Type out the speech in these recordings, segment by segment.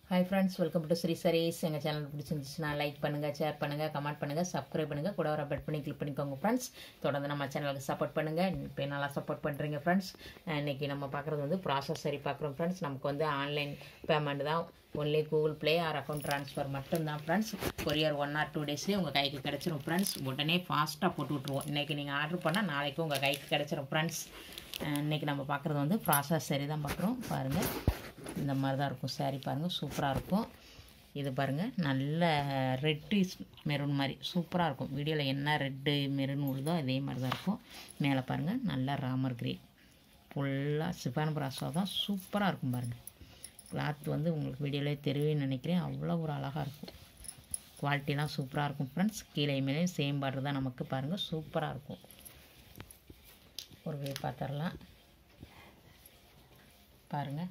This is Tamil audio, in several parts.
hi friends welcome to Sri sarees எங்கள் சேனல் பிடிச்சிருந்துச்சுன்னா லைக் பண்ணுங்கள் ஷேர் பண்ணுங்கள் கமெண்ட் பண்ணுங்கள் சப்ஸ்கிரைப் பண்ணுங்கள் கூட வர பெட் பண்ணி கிளிக் பண்ணிக்கோங்க ஃப்ரெண்ட்ஸ் தொடர்ந்து நம்ம சேனலுக்கு சப்போர்ட் பண்ணுங்கள் இப்போ நல்லா சப்போர்ட் பண்ணுறீங்க ஃப்ரெண்ட்ஸ் இன்றைக்கி நம்ம பார்க்குறது வந்து ப்ராசஸ் சரி பார்க்குறோம் ஃப்ரெண்ட்ஸ் நமக்கு வந்து ஆன்லைன் பேமெண்ட் தான் only Google Play or account transfer மட்டும்தான் friends courier one or two டேஸ்லேயே உங்கள் கைக்கு கிடச்சிரும் ஃப்ரெண்ட்ஸ் உடனே ஃபாஸ்ட்டாக போட்டு விட்ருவோம் இன்றைக்கி நீங்கள் ஆர்டர் பண்ணால் நாளைக்கு உங்கள் கைக்கு கிடச்சிரும் ஃப்ரெண்ட்ஸ் இன்றைக்கி நம்ம பார்க்குறது வந்து ப்ராசஸ் சரி தான் பார்க்குறோம் பாருங்கள் இந்த மாதிரி தான் இருக்கும் saree பாருங்கள் சூப்பராக இருக்கும் இது பாருங்கள் நல்ல ரெட்டு மெரூன் மாதிரி சூப்பராக இருக்கும் வீடியோவில் என்ன ரெட்டு மெரூன் உள்ளதோ அதே மாதிரி தான் இருக்கும் மேலே பாருங்கள் நல்ல ராமர் கிரீன் ஃபுல்லாக சிஃபான் பிராஸோ தான் சூப்பராக இருக்கும் பாருங்கள் கிளாத் வந்து உங்களுக்கு வீடியோவிலே தெரியும்னு நினைக்கிறேன் அவ்வளோ ஒரு அழகாக இருக்கும் குவாலிட்டிலாம் சூப்பராக இருக்கும் ஃப்ரெண்ட்ஸ் கீழே மேலே சேம் பார்டர் தான் நமக்கு பாருங்கள் சூப்பராக இருக்கும் ஒரு வே பார்த்துடலாம் பாருங்கள்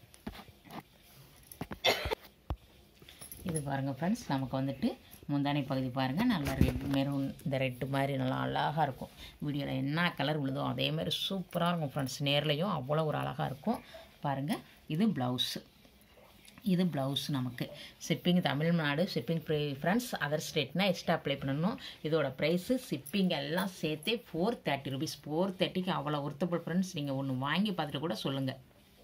இது பாருங்கள் ஃப்ரெண்ட்ஸ் நமக்கு வந்துட்டு முந்தானை பகுதி பாருங்கள் நல்லா ரெட் மெரூன் இந்த ரெட்டு மாதிரி நல்லா அழகாக இருக்கும் வீடியோவில் என்ன கலர் விழுதோ அதே மாதிரி சூப்பராக இருக்கும் ஃப்ரெண்ட்ஸ் நேர்லேயும் அவ்வளோ ஒரு அழகாக இருக்கும் பாருங்கள் இது ப்ளவுஸு இது ப்ளவுஸ் நமக்கு shipping Tamil Nadu shipping friends other ஸ்டேட்னா எக்ஸ்ட்ரா அப்ளை பண்ணணும் இதோட ப்ரைஸு ஷிப்பிங் எல்லாம் சேர்த்தே ஃபோர் தேர்ட்டி ருபீஸ் ஃபோர் தேர்ட்டிக்கு அவ்வளோ ஒர்த்தபிள் ஃப்ரெண்ட்ஸ் நீங்கள் ஒன்று வாங்கி பார்த்துட்டு கூட சொல்லுங்கள்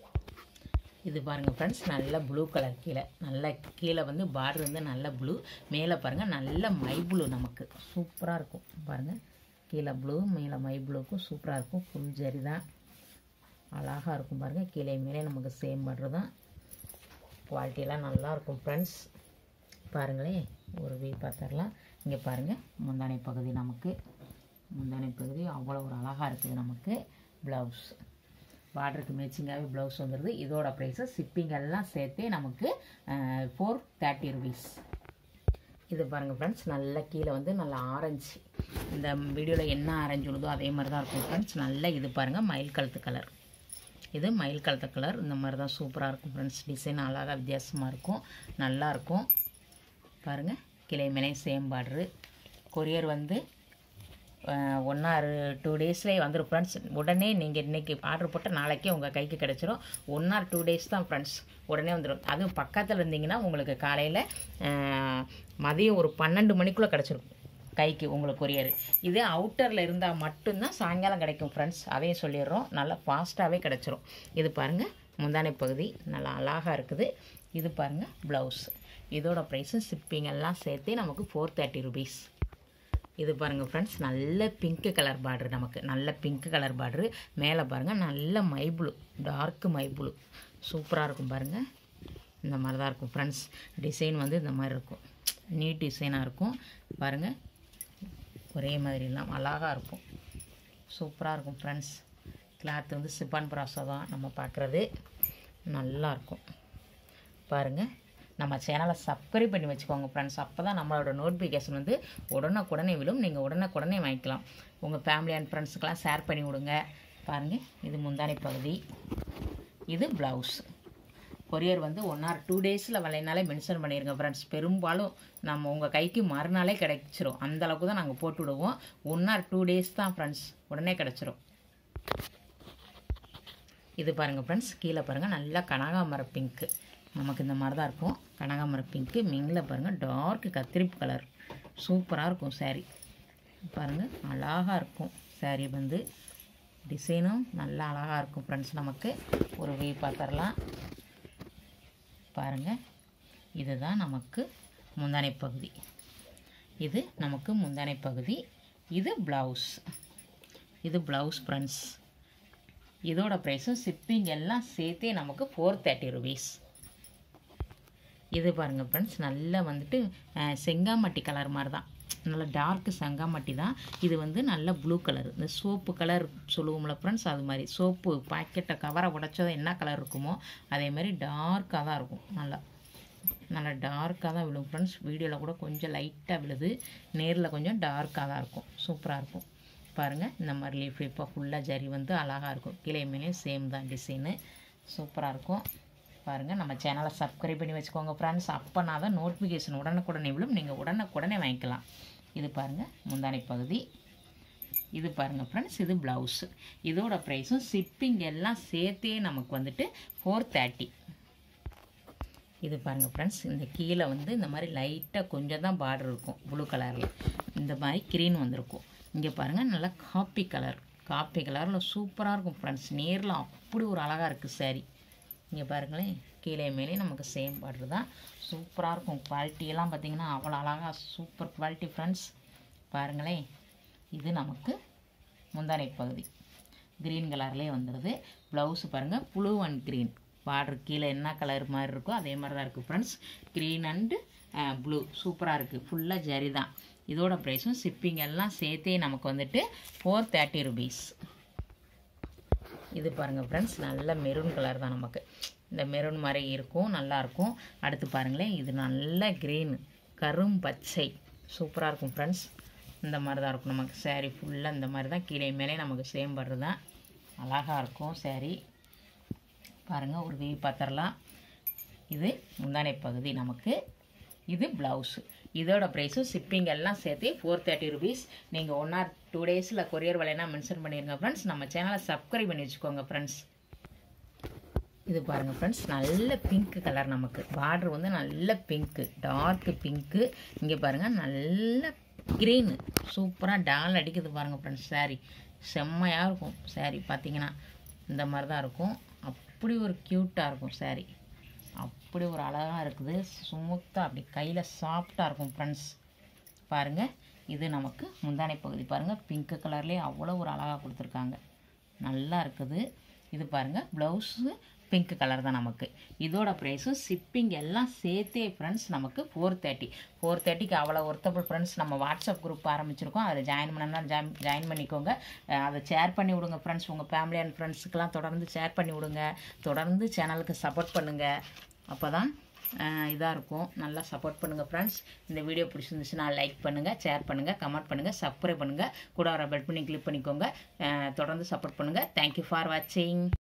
இது பாருங்கள் ஃப்ரெண்ட்ஸ் நல்ல ப்ளூ கலர் கீழே நல்ல கீழே வந்து பார்டர் வந்து நல்ல ப்ளூ மேலே பாருங்கள் நல்ல மை ப்ளூ நமக்கு சூப்பராக இருக்கும் பாருங்கள் கீழே ப்ளூ மேலே மை ப்ளூக்கும் சூப்பராக இருக்கும் ஃபுல் ஜரி தான் அழகாக இருக்கும் பாருங்கள் கீழே மேலே நமக்கு சேம் பார்டர் தான் குவாலிட்டியெல்லாம் நல்லா இருக்கும் ஃப்ரெண்ட்ஸ் பாருங்களேன் ஒரு வீ பார்த்துடலாம் இங்கே பாருங்கள் முந்தானை பகுதி நமக்கு முந்தானை பகுதி அவ்வளோ ஒரு அழகாக இருக்குது நமக்கு ப்ளவுஸ் பார்டருக்கு மேட்சிங்காகவே ப்ளவுஸ் வந்துடுது இதோட ப்ரைஸு ஷிப்பிங் எல்லாம் சேர்த்தே நமக்கு ஃபோர் தேர்ட்டி ருபீஸ் இது பாருங்கள் ஃப்ரெண்ட்ஸ் நல்ல கீழே வந்து நல்ல ஆரஞ்சு இந்த வீடியோவில் என்ன ஆரஞ்சு உள்ளதோ அதே மாதிரி தான் இருக்கும் ஃப்ரெண்ட்ஸ் நல்ல இது பாருங்கள் மயில் கழுத்து கலர் இது மயில் கழுத்து கலர் இந்த மாதிரி தான் சூப்பராக இருக்கும் ஃப்ரெண்ட்ஸ் டிசைன் அழகாக வித்தியாசமாக இருக்கும் நல்லாயிருக்கும் பாருங்கள் கிளை மேலே சேம் பார்டரு கொரியர் வந்து ஒன் ஆர் டூ டேஸ்லேயே வந்துடும் ஃப்ரெண்ட்ஸ் உடனே நீங்கள் இன்றைக்கி ஆர்டர் போட்டால் நாளைக்கே உங்கள் கைக்கு கிடச்சிரும் ஒன் ஆர் டூ டேஸ் தான் ஃப்ரெண்ட்ஸ் உடனே வந்துடும் அதுவும் பக்கத்தில் இருந்தீங்கன்னா உங்களுக்கு காலையில் மதியம் ஒரு பன்னெண்டு மணிக்குள்ளே கிடச்சிரும் கைக்கு உங்களுக்கு கொரியர் இதே அவுட்டரில் இருந்தால் மட்டும்தான் சாயங்காலம் கிடைக்கும் ஃப்ரெண்ட்ஸ் அதையும் சொல்லிடுறோம் நல்லா ஃபாஸ்ட்டாகவே கிடச்சிரும் இது பாருங்கள் முந்தானை பகுதி நல்லா அழகாக இருக்குது இது பாருங்கள் ப்ளவுஸ் இதோட ப்ரைஸும் ஷிப்பிங் எல்லாம் சேர்த்தே நமக்கு ஃபோர் தேர்ட்டி ருபீஸ் இது பாருங்கள் ஃப்ரெண்ட்ஸ் நல்ல பிங்க்கு கலர் பார்டரு நமக்கு நல்ல பிங்க் கலர் பார்டரு மேலே பாருங்கள் நல்ல மைப்ளு டார்க்கு மைப்ளு சூப்பராக இருக்கும் பாருங்கள் இந்த மாதிரி தான் இருக்கும் ஃப்ரெண்ட்ஸ் டிசைன் வந்து இந்த மாதிரி இருக்கும் நீட் டிசைனாக இருக்கும் பாருங்கள் ஒரே மாதிரிலாம் அழகாக இருக்கும் சூப்பராக இருக்கும் ஃப்ரெண்ட்ஸ் கிளாத் வந்து சிப்பான் ப்ராஸோ தான் நம்ம பார்க்குறது நல்லாயிருக்கும் பாருங்கள் நம்ம சேனலை சப்ஸ்கிரைப் பண்ணி வச்சுக்கோங்க ஃப்ரெண்ட்ஸ் அப்போ தான் நம்மளோட நோட்டிஃபிகேஷன் வந்து உடனுக்குடனே விழும் நீங்கள் உடனுக்குடனே வாங்கிக்கலாம் உங்கள் ஃபேமிலி அண்ட் ஃப்ரெண்ட்ஸுக்கெல்லாம் ஷேர் பண்ணி விடுங்க பாருங்கள் இது முந்தானை பகுதி இது ப்ளவுஸ் கொரியர் வந்து ஒன் ஆர் டூ டேஸில் வரலைனாலே மென்ஷன் பண்ணிடுங்க ஃப்ரெண்ட்ஸ் பெரும்பாலும் நம்ம உங்கள் கைக்கு மறுநாளே கிடைச்சிரும் அந்த அளவுக்கு தான் நாங்கள் போட்டு விடுவோம் ஒன் ஆர் டூ டேஸ் தான் ஃப்ரெண்ட்ஸ் உடனே கிடச்சிரும் இது பாருங்கள் ஃப்ரெண்ட்ஸ் கீழே பாருங்கள் நல்லா கனகாமர பிங்க்கு நமக்கு இந்த மாதிரி தான் இருக்கும் கனகாமர பிங்க்கு மிங்கில் பாருங்கள் டார்க் கத்திரிப்பு கலர் சூப்பராக இருக்கும் சாரீ பாருங்கள் அழகாக இருக்கும் சாரீ வந்து டிசைனும் நல்லா அழகாக இருக்கும் ஃப்ரெண்ட்ஸ் நமக்கு ஒரு வே பார்த்துடலாம் பாருங்கள் இதுதான் நமக்கு முந்தானை பகுதி இது நமக்கு முந்தானை பகுதி இது ப்ளவுஸ் இது ப்ளவுஸ் ஃப்ரெண்ட்ஸ் இதோட ப்ரைஸும் ஷிப்பிங் எல்லாம் சேர்த்தே நமக்கு ஃபோர் தேர்ட்டி ருபீஸ் இது பாருங்கள் ஃப்ரெண்ட்ஸ் நல்லா வந்துட்டு செங்காமட்டி கலர் மாதிரி தான் நல்ல டார்க்கு செங்காமட்டி தான் இது வந்து நல்ல ப்ளூ கலர் இந்த சோப்பு கலர் சொல்லுவோம்ல ஃப்ரெண்ட்ஸ் அது மாதிரி சோப்பு பாக்கெட்டை கவரை உடச்சது என்ன கலர் இருக்குமோ அதே மாதிரி டார்க்காக தான் இருக்கும் நல்லா நல்லா டார்க்காக தான் விழும் ஃப்ரெண்ட்ஸ் வீடியோவில் கூட கொஞ்சம் லைட்டாக விழுது நேரில் கொஞ்சம் டார்க்காக தான் இருக்கும் சூப்பராக இருக்கும் பாருங்கள் இந்த மாதிரி லீஃப் இப்போ ஃபுல்லாக ஜரி வந்து அழகாக இருக்கும் கிளை மேலே சேம் தான் டிசைனு சூப்பராக இருக்கும் பாருங்கள் நம்ம சேனலை சப்ஸ்கிரைப் பண்ணி வச்சுக்கோங்க ஃப்ரெண்ட்ஸ் அப்போனா தான் நோட்டிஃபிகேஷன் உடனுக்குடனே விழும் நீங்கள் உடனுக்குடனே வாங்கிக்கலாம் இது பாருங்கள் முந்தானை பகுதி இது பாருங்கள் ஃப்ரெண்ட்ஸ் இது ப்ளவுஸு இதோட ப்ரைஸும் ஷிப்பிங் எல்லாம் சேர்த்தே நமக்கு வந்துட்டு ஃபோர் தேர்ட்டி இது பாருங்கள் ஃப்ரெண்ட்ஸ் இந்த கீழே வந்து இந்த மாதிரி லைட்டாக கொஞ்சம் தான் பார்டர் இருக்கும் ப்ளூ கலரில் இந்த மாதிரி க்ரீன் வந்திருக்கும் இங்கே பாருங்கள் நல்லா காப்பி கலர் காப்பி கலரில் சூப்பராக இருக்கும் ஃப்ரெண்ட்ஸ் நேரில் அப்படி ஒரு அழகாக இருக்குது saree இங்கே பாருங்களேன் கீழே மேலே நமக்கு சேம் பார்டர் தான் சூப்பராக இருக்கும் குவாலிட்டியெல்லாம் பார்த்தீங்கன்னா அவ்வளோ அழகாக சூப்பர் குவாலிட்டி ஃப்ரெண்ட்ஸ் பாருங்களேன் இது நமக்கு முந்தானை பகுதி க்ரீன் கலர்லேயே வந்துடுது ப்ளவுஸு பாருங்கள் ப்ளூ அண்ட் க்ரீன் பார்டர் கீழே என்ன கலர் மாதிரி இருக்கோ அதே மாதிரி தான் இருக்குது ஃப்ரெண்ட்ஸ் க்ரீன் அண்டு ப்ளூ சூப்பராக இருக்குது ஃபுல்லாக ஜரி தான் இதோட ப்ரைஸும் ஷிப்பிங் எல்லாம் சேர்த்தே நமக்கு வந்துட்டு ஃபோர் தேர்ட்டி ருபீஸ் இது பாருங்கள் ஃப்ரெண்ட்ஸ் நல்ல மெரூன் கலர் தான் நமக்கு இந்த மெரூன் மாதிரி இருக்கும் நல்லாயிருக்கும் அடுத்து பாருங்களேன் இது நல்ல க்ரீன் கரும் பச்சை சூப்பராக இருக்கும் ஃப்ரெண்ட்ஸ் இந்த மாதிரி தான் இருக்கும் நமக்கு saree ஃபுல்லாக இந்த மாதிரி தான் கீழே மேலே நமக்கு சேம் படுறது தான் அழகாக இருக்கும் saree பாருங்கள் ஒரு வே பார்த்துடலாம் இது முந்தானை பகுதி நமக்கு இது ப்ளவுஸு இதோட ப்ரைஸும் ஷிப்பிங் எல்லாம் சேர்த்து ஃபோர் தேர்ட்டி ருபீஸ் நீங்கள் ஒன் ஆர் டூ டேஸில் கொரியர் விலைனா மென்ஷன் பண்ணிடுங்க ஃப்ரெண்ட்ஸ் நம்ம சேனலை சப்ஸ்கிரைப் பண்ணி வச்சுக்கோங்க ஃப்ரெண்ட்ஸ் இது பாருங்கள் ஃப்ரெண்ட்ஸ் நல்ல பிங்க் கலர் நமக்கு பார்டர் வந்து நல்ல பிங்க்கு டார்க் பிங்க்கு இங்கே பாருங்கள் நல்ல க்ரீனு சூப்பராக டால் அடிக்குது பாருங்கள் ஃப்ரெண்ட்ஸ் saree செம்மையாக இருக்கும் saree பார்த்தீங்கன்னா இந்த மாதிரி தான் இருக்கும் அப்படி ஒரு க்யூட்டாக இருக்கும் saree அப்படி ஒரு அழகாக இருக்குது ஸ்மூத்தாக அப்படி கையில் சாஃப்டாக இருக்கும் ஃப்ரெண்ட்ஸ் பாருங்கள் இது நமக்கு முந்தானை பகுதி பாருங்கள் பிங்க் கலர்லேயே அவ்வளோ ஒரு அழகாக கொடுத்துருக்காங்க நல்லா இருக்குது இது பாருங்கள் ப்ளவுஸு பிங்க் கலர் தான் நமக்கு இதோட ப்ரைஸும் ஷிப்பிங் எல்லாம் சேர்த்தே ஃப்ரெண்ட்ஸ் நமக்கு ஃபோர் தேர்ட்டி ஃபோர் தேர்ட்டிக்கு அவ்வளோ ஒர்த்தபிள் ஃப்ரெண்ட்ஸ் நம்ம வாட்ஸ்அப் குரூப் ஆரம்பிச்சிருக்கோம் அதில் ஜாயின் பண்ணனா ஜாயின் ஜாயின் பண்ணிக்கோங்க அஹ் அதை ஷேர் பண்ணி விடுங்க ஃப்ரெண்ட்ஸ் உங்கள் ஃபேமிலி அண்ட் ஃப்ரெண்ட்ஸுக்கெல்லாம் தொடர்ந்து ஷேர் பண்ணி விடுங்க தொடர்ந்து சேனலுக்கு சப்போர்ட் பண்ணுங்கள் அப்போ தான் இதாக இருக்கும் நல்லா சப்போர்ட் பண்ணுங்கள் ஃப்ரெண்ட்ஸ் இந்த வீடியோ பிடிச்சிருந்துச்சுன்னா லைக் பண்ணுங்கள் ஷேர் பண்ணுங்கள் கமெண்ட் பண்ணுங்கள் சப்ஸ்கிரைப் பண்ணுங்கள் கூட வர பெல் பண்ணி கிளிக் பண்ணிக்கோங்க அஹ் தொடர்ந்து சப்போர்ட் பண்ணுங்கள் தேங்க்யூ ஃபார் வாட்சிங்